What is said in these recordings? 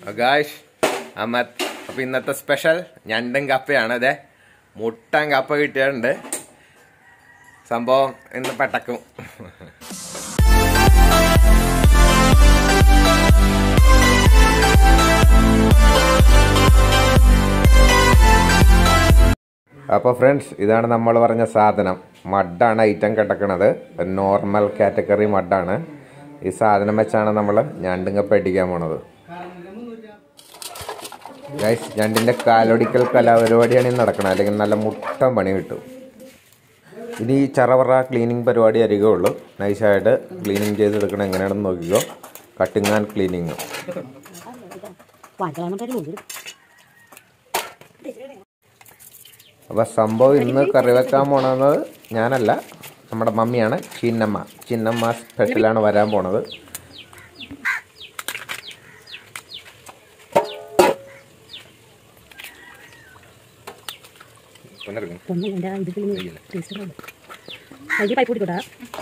ഗായ്ഷ് അമ്മ അപ്പൊ ഇന്നത്തെ സ്പെഷ്യൽ ഞണ്ടും കപ്പയാണ് അതെ മുട്ടൻ കപ്പ കിട്ടിയിട്ടുണ്ട് സംഭവം ഇന്ന് പെട്ടക്കും അപ്പോൾ ഫ്രണ്ട്സ് ഇതാണ് നമ്മൾ പറഞ്ഞ സാധനം മഡാണ് ഐറ്റം കിടക്കുന്നത് നോർമൽ കാറ്റഗറി മഡാണ് ഈ സാധനം വെച്ചാണ് നമ്മൾ ഞണ്ടും കപ്പ അടിക്കാൻ പോണത് ഗൈസ് ഞണ്ടിൻ്റെ കാലൊടിക്കൽ കലാപരിപാടിയാണ് ഇന്ന് നടക്കുന്നത് അല്ലെങ്കിൽ നല്ല മുട്ടൻ പണി കിട്ടും ഇനി ഈ ചറവറ ക്ലീനിങ് പരിപാടി അരികെ ഉള്ളൂ നൈസായിട്ട് ക്ലീനിങ് ചെയ്തെടുക്കണം എങ്ങനെയാണെന്ന് നോക്കിക്കോ കട്ടിങ് ആൻഡ് ക്ലീനിങ് അപ്പോൾ സംഭവം ഇന്ന് കറി വെക്കാൻ പോണത് ഞാനല്ല നമ്മുടെ മമ്മിയാണ് ചിന്നമ്മ ചിന്നമ്മ സ്പെഷ്യലാണ് വരാൻ പോണത് പൈപ്പ് കൂട്ടിക്കോട്ടാ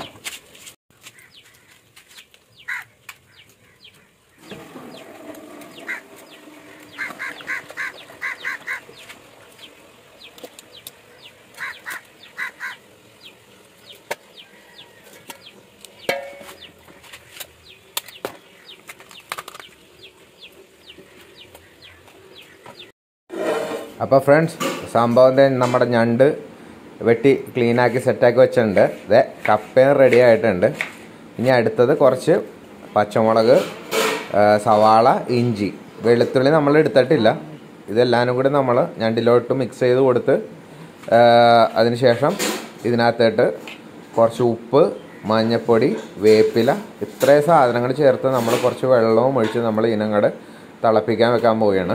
അപ്പോൾ ഫ്രണ്ട്സ് സംഭവം ദേ നമ്മുടെ ഞണ്ട് വെട്ടി ക്ലീനാക്കി സെറ്റാക്കി വെച്ചിട്ടുണ്ട് ഇതേ കപ്പയും റെഡി ആയിട്ടുണ്ട് ഇനി അടുത്തത് കുറച്ച് പച്ചമുളക് ആ, സവാള ഇഞ്ചി വെളുത്തുള്ളി നമ്മൾ എടുത്തിട്ടില്ല ഇതെല്ലാനും കൂടി നമ്മൾ ഞണ്ടിലോട്ട് മിക്സ് ചെയ്ത് കൊടുത്ത് ആ, അതിനുശേഷം ഇതിനകത്തോട്ട് കുറച്ച് ഉപ്പ് മഞ്ഞപ്പൊടി വേപ്പില ഇത്രയും സാധനങ്ങൾ ചേർത്ത് നമ്മൾ കുറച്ച് വെള്ളവും ഒഴിച്ച് നമ്മൾ ഇനങ്ങട് തിളപ്പിക്കാൻ വെക്കാൻ പോവുകയാണ്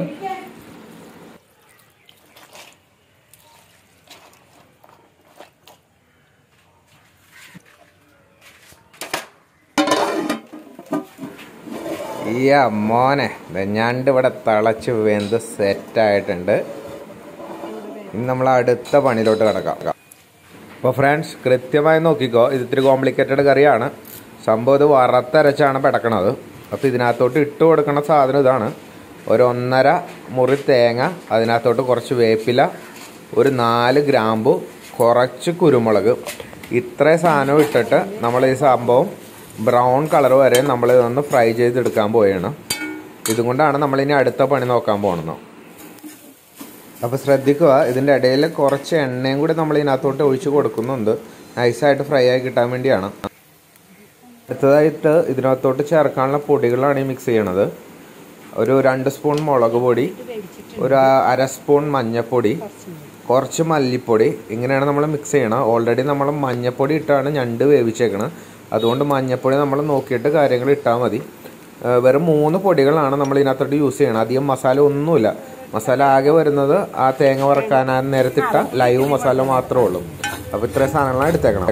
ഈ മോനെ ദേ ഞണ്ട് ഇവിടെ തിളച്ച് വെന്ത് സെറ്റായിട്ടുണ്ട് ഇനി നമ്മൾ അടുത്ത പണിയിലോട്ട് കിടക്കാം അപ്പോൾ ഫ്രണ്ട്സ് കൃത്യമായി നോക്കിക്കോ ഇത് ഇത്തിരി കോംപ്ലിക്കേറ്റഡ് കറിയാണ് സംഭവം ഇത് വറുത്തരച്ചാണ് പെടക്കണത് അപ്പോൾ ഇതിനകത്തോട്ട് ഇട്ട് കൊടുക്കുന്ന സാധനം ഇതാണ് ഒരു ഒന്നര മുറി തേങ്ങ അതിനകത്തോട്ട് കുറച്ച് വേപ്പില ഒരു നാല് ഗ്രാമ്പു കുറച്ച് കുരുമുളക് ഇത്രയും സാധനം ഇട്ടിട്ട് നമ്മൾ ഈ സംഭവം ബ്രൗൺ കളർ വരെ നമ്മൾ ഇതൊന്ന് ഫ്രൈ ചെയ്തെടുക്കാൻ പോവുകയാണ് ഇതും കൊണ്ടാണ് നമ്മളിനി അടുത്ത പണി നോക്കാൻ പോകുന്നത് അപ്പോൾ ശ്രദ്ധിക്കുക ഇതിൻ്റെ ഇടയിൽ കുറച്ച് എണ്ണയും കൂടി നമ്മൾ ഇതിനകത്തോട്ട് ഒഴിച്ച് കൊടുക്കുന്നുണ്ട് നൈസായിട്ട് ഫ്രൈ ആയി കിട്ടാൻ വേണ്ടിയാണ് അടുത്തതായിട്ട് ഇതിനകത്തോട്ട് ചേർക്കാനുള്ള പൊടികളാണ് ഈ മിക്സ് ചെയ്യണത് ഒരു രണ്ട് സ്പൂൺ മുളക് പൊടി ഒരു അര സ്പൂൺ മഞ്ഞൾപ്പൊടി കുറച്ച് മല്ലിപ്പൊടി ഇങ്ങനെയാണ് നമ്മൾ മിക്സ് ചെയ്യണം ഓൾറെഡി നമ്മൾ മഞ്ഞൾപ്പൊടി ഇട്ടാണ് ഞണ്ട് വേവിച്ചേക്കണത് അതുകൊണ്ട് മഞ്ഞൾപ്പൊടി നമ്മൾ നോക്കിയിട്ട് കാര്യങ്ങൾ ഇട്ടാൽ മതി ആ, വെറും മൂന്ന് പൊടികളാണ് നമ്മൾ ഇതിനകത്തോട്ട് യൂസ് ചെയ്യണം അധികം മസാല ഒന്നുമില്ല മസാല ആകെ വരുന്നത് ആ തേങ്ങ വറക്കാൻ ആ നേരത്തിട്ട ലൈവ് മസാല മാത്രമേ ഉള്ളൂ അപ്പോൾ ഇത്രയും സാധനങ്ങളാണ് എടുത്തേക്കണം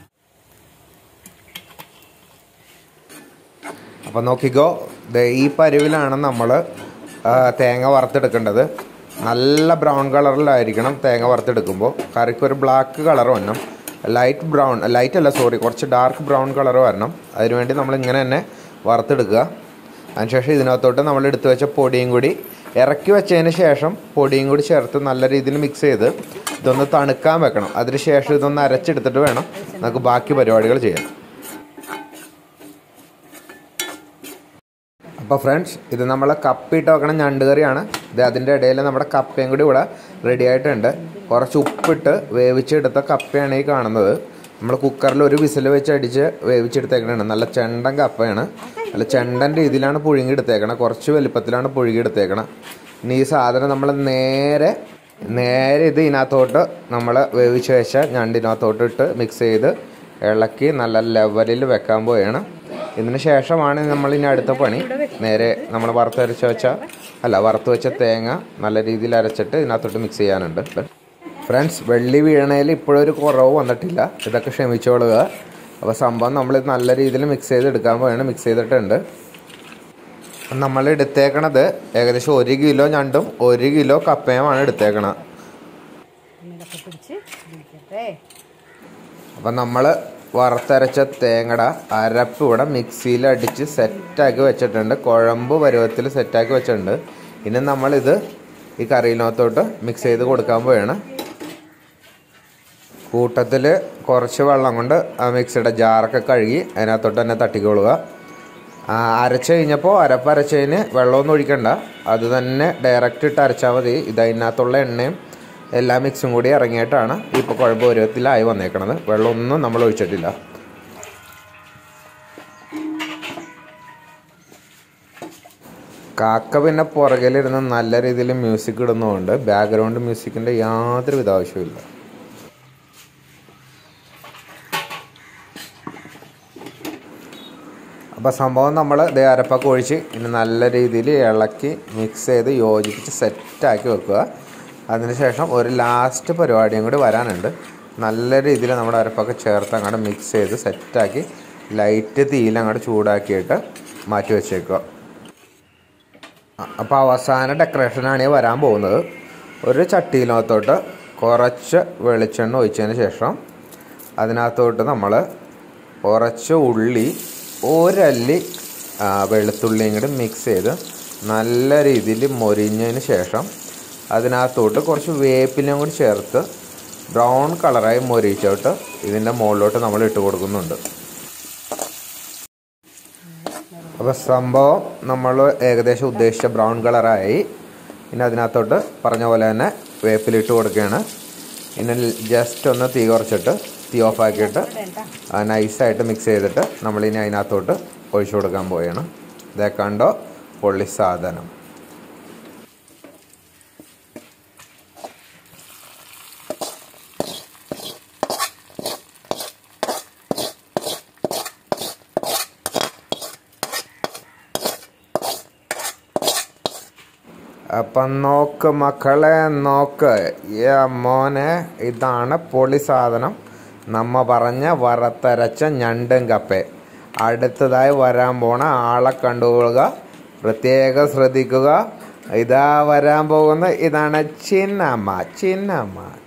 അപ്പോൾ നോക്കിക്കോ ദേ ഈ പരുവിലാണ് നമ്മൾ തേങ്ങ വറുത്തെടുക്കേണ്ടത് നല്ല ബ്രൗൺ കളറിലായിരിക്കണം തേങ്ങ വറുത്തെടുക്കുമ്പോൾ കറിക്ക് ഒരു ബ്ലാക്ക് കളർ വരണം ലൈറ്റ് ബ്രൗൺ ലൈറ്റ് അല്ല സോറി കുറച്ച് ഡാർക്ക് ബ്രൗൺ കളർ വരണം അതിനുവേണ്ടി നമ്മൾ ഇങ്ങനെ തന്നെ വറുത്തെടുക്കുക അതിനുശേഷം ഇതിനകത്തോട്ട് നമ്മൾ എടുത്തു വെച്ച പൊടിയും കൂടി ഇറക്കി വെച്ചതിന് ശേഷം പൊടിയും കൂടി ചേർത്ത് നല്ല രീതിയിൽ മിക്സ് ചെയ്ത് ഇതൊന്ന് തണുക്കാൻ വെക്കണം അതിനുശേഷം ഇതൊന്ന് അരച്ചെടുത്തിട്ട് വേണം നമുക്ക് ബാക്കി പരിപാടികൾ ചെയ്യാൻ അപ്പോൾ ഫ്രണ്ട്സ് ഇത് നമ്മൾ കപ്പിട്ട് വെക്കണ ഞണ്ട് കറിയാണ് ഇത് അതിൻ്റെ ഇടയിൽ നമ്മുടെ കപ്പയും കൂടി ഇവിടെ റെഡി ആയിട്ടുണ്ട് കുറച്ച് ഉപ്പിട്ട് വേവിച്ചെടുത്ത കപ്പയാണ് ഈ കാണുന്നത് നമ്മൾ കുക്കറിൽ ഒരു വിസിൽ വെച്ച് അടിച്ച് വേവിച്ചെടുത്തേക്കണതാണ് നല്ല ചെണ്ടൻ കപ്പയാണ് നല്ല ചെണ്ടൻ രീതിയിലാണ് പുഴുങ്ങിയെടുത്തേക്കണത് കുറച്ച് വലുപ്പത്തിലാണ് പുഴുങ്ങിയെടുത്തേക്കണത് ഇനി ഈ സാധനം നമ്മൾ നേരെ നേരെ ഇത് ഇതിനകത്തോട്ട് നമ്മൾ വേവിച്ച് വെച്ച ഞണ്ടിനകത്തോട്ട് ഇട്ട് മിക്സ് ചെയ്ത് ഇളക്കി നല്ല ലെവലിൽ വെക്കാൻ പോവുകയാണ് ഇതിന് ശേഷമാണ് നമ്മൾ ഇനി അടുത്ത പണി നേരെ നമ്മൾ വറുത്തരച്ച് വെച്ച അല്ല വറുത്ത് വെച്ച തേങ്ങ നല്ല രീതിയിൽ അരച്ചിട്ട് ഇതിനകത്തോട്ട് മിക്സ് ചെയ്യാനുണ്ട് ഫ്രണ്ട്സ് വെള്ളി വീണയിൽ ഇപ്പോഴൊരു കുറവ് വന്നിട്ടില്ല ഇതൊക്കെ ക്ഷമിച്ചോളുക അപ്പോൾ സംഭവം നമ്മൾ നല്ല രീതിയിൽ മിക്സ് ചെയ്ത് എടുക്കാൻ പോയാണ് മിക്സ് ചെയ്തിട്ടുണ്ട് നമ്മൾ എടുത്തേക്കണത് ഏകദേശം ഒരു കിലോ ഞണ്ടും ഒരു കിലോ കപ്പയുമാണ് എടുത്തേക്കണത് പിടിച്ച് ഇരിക്കട്ടെ അപ്പം നമ്മൾ വറുത്തരച്ച തേങ്ങയുടെ അരപ്പ് ഇവിടെ മിക്സിയിൽ അടിച്ച് സെറ്റാക്കി വെച്ചിട്ടുണ്ട് കുഴമ്പ് പരുവത്തിൽ സെറ്റാക്കി വെച്ചിട്ടുണ്ട് ഇനി നമ്മളിത് ഈ കറിയിനകത്തോട്ട് മിക്സ് ചെയ്ത് കൊടുക്കാൻ പോവുകയാണ് കൂട്ടത്തിൽ കുറച്ച് വെള്ളം കൊണ്ട് ആ മിക്സിയുടെ ജാറൊക്കെ കഴുകി അതിനകത്തോട്ട് തന്നെ തട്ടിക്കൊള്ളുക ആ, അരച്ച് കഴിഞ്ഞപ്പോൾ അരപ്പ് അരച്ചതിന് വെള്ളമൊന്നും ഒഴിക്കണ്ട അത് തന്നെ ഡയറക്റ്റ് ഇട്ട് അരച്ചാൽ മതി ഇത് അതിനകത്തുള്ള എണ്ണയും എല്ലാ മിക്സും കൂടി ഇറങ്ങിയിട്ടാണ് ഇപ്പോൾ കുഴമ്പ് പരുവത്തിലായി വന്നേക്കണത് വെള്ളമൊന്നും നമ്മൾ ഒഴിച്ചിട്ടില്ല കാക്ക പിന്നെ പുറകിലിരുന്ന് നല്ല രീതിയിൽ മ്യൂസിക് ഇടുന്നതുകൊണ്ട് ബാക്ക്ഗ്രൗണ്ട് മ്യൂസിക്കിൻ്റെ യാതൊരുവിധ ആവശ്യമില്ല അപ്പോൾ സംഭവം നമ്മൾ ദേ അരപ്പൊക്കെ ഒഴിച്ച് ഇനി നല്ല രീതിയിൽ ഇളക്കി മിക്സ് ചെയ്ത് യോജിപ്പിച്ച് സെറ്റാക്കി വെക്കുക അതിനുശേഷം ഒരു ലാസ്റ്റ് പരിപാടിയും കൂടി വരാനുണ്ട് നല്ല രീതിയിൽ നമ്മുടെ അരപ്പൊക്കെ ചേർത്ത് അങ്ങോട്ട് മിക്സ് ചെയ്ത് സെറ്റാക്കി ലൈറ്റ് തീയിൽ അങ്ങോട്ട് ചൂടാക്കിയിട്ട് മാറ്റി വെച്ചേക്കുക അപ്പോൾ അവസാന ഡെക്കറേഷനാണ് ഈ വരാൻ പോകുന്നത് ഒരു ചട്ടിയിനകത്തോട്ട് കുറച്ച് വെളിച്ചെണ്ണ ഒഴിച്ചതിന് ശേഷം അതിനകത്തോട്ട് നമ്മൾ കുറച്ച് ഉള്ളി ഒരല്ലി ആ, വെളുത്തുള്ളിയും കൂടി മിക്സ് ചെയ്ത് നല്ല രീതിയിൽ മൊരിഞ്ഞതിന് ശേഷം അതിനകത്തോട്ട് കുറച്ച് വേപ്പിലും കൂടി ചേർത്ത് ബ്രൗൺ കളറായി മൊരിച്ചോട്ട് ഇതിൻ്റെ മുകളിലോട്ട് നമ്മൾ ഇട്ട് കൊടുക്കുന്നുണ്ട് അപ്പോൾ സംഭവം നമ്മൾ ഏകദേശം ഉദ്ദേശിച്ച ബ്രൗൺ കളറായി ഇനി അതിനകത്തോട്ട് പറഞ്ഞ പോലെ തന്നെ വേപ്പിലിട്ട് കൊടുക്കുകയാണ് ഇനി ജസ്റ്റ് ഒന്ന് തീ കുറച്ചിട്ട് തീ ഓഫാക്കിയിട്ട് നൈസായിട്ട് മിക്സ് ചെയ്തിട്ട് നമ്മളിനി അതിനകത്തോട്ട് ഒഴിച്ചു കൊടുക്കാൻ പോവുകയാണ് ഇതേ കണ്ടോ പൊള്ളി സാധനം അപ്പം നോക്ക് മക്കളെ നോക്ക് ഏ മോനെ ഇതാണ് പൊളി സാധനം നമ്മ പറഞ്ഞ വറുത്തരച്ച ഞണ്ടും കപ്പേ അടുത്തതായി വരാൻ പോണ ആളെ കണ്ടുകൊള്ളുക പ്രത്യേകം ശ്രദ്ധിക്കുക ഇതാ വരാൻ പോകുന്ന ഇതാണ് ചിന്നമ്മ ചിന്നമ്മ